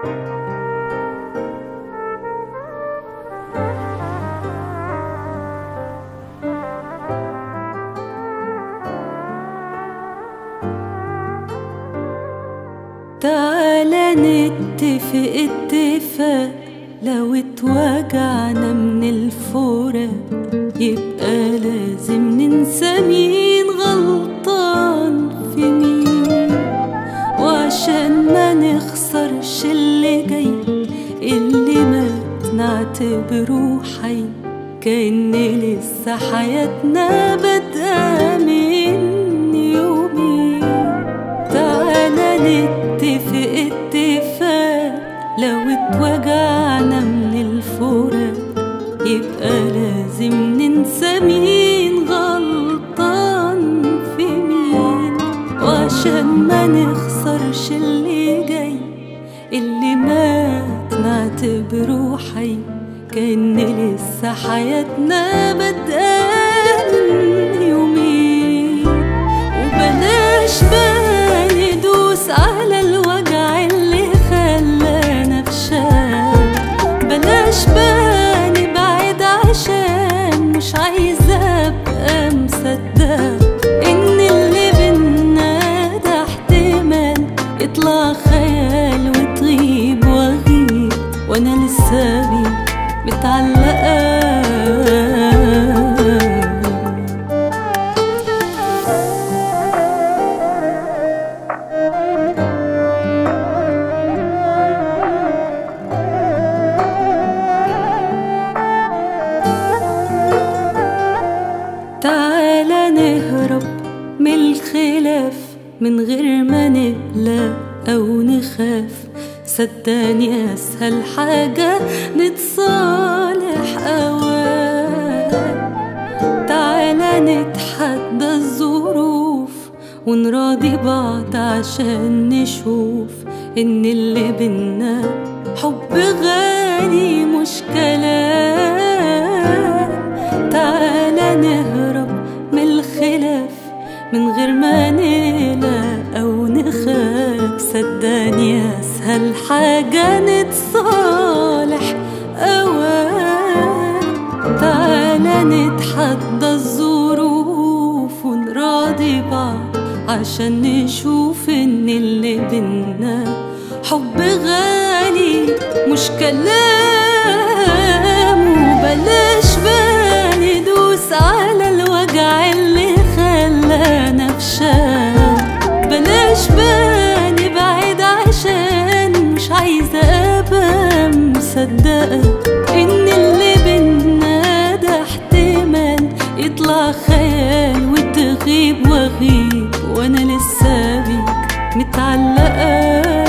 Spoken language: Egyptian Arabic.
تعالى نتفق اتفاق لو اتوجعنا من الفراق يبقى لازم ننسى مين غلطان في مين وعشان ما نخسرش اللي جاي اللي مات نعتبره حي كأن لسه حياتنا بادئة من يومين تعالى نتفق اتفاق لو اتوجعنا من الفراق يبقى لازم ننسى مين غلطان في مين وعشان ما نخسرش اللي جاي اللي مات نعتبره حي كأن لسه حياتنا بادئة من يومين وبلاش بقى ندوس على الوجع اللي خلانا في شام بلاش بقى نبعد عشان مش عايزة أبقى مصدقة إن اللي بينا ده احتمال يطلع خيال وتغيب وأغيب وأنا لسه بيه متعلقة تعالى نهرب من الخلاف من غير ما نقلق أو نخاف صدقني أسهل حاجة نتصالح أوان تعالى نتحدى الظروف ونراضي بعض عشان نشوف إن اللي بينا حب غالي مش كلام تعالى نهرب من الخلاف من غير ما نقلق أو نخاف صدقني أسهل حاجة نتصالح أوان تعالى نتحدى الظروف ونراضي بعض عشان نشوف إن اللي بينا حب غالي مش كلام وبلاش بقى ندوس على الوجع اللي خلانا في شام بلاش بقى نبعد عشان مش عايزة أبقى مصدقة إن اللي بينا ده احتمال يطلع خيال وتغيب وأغيب وأنا لسه بيك متعلقة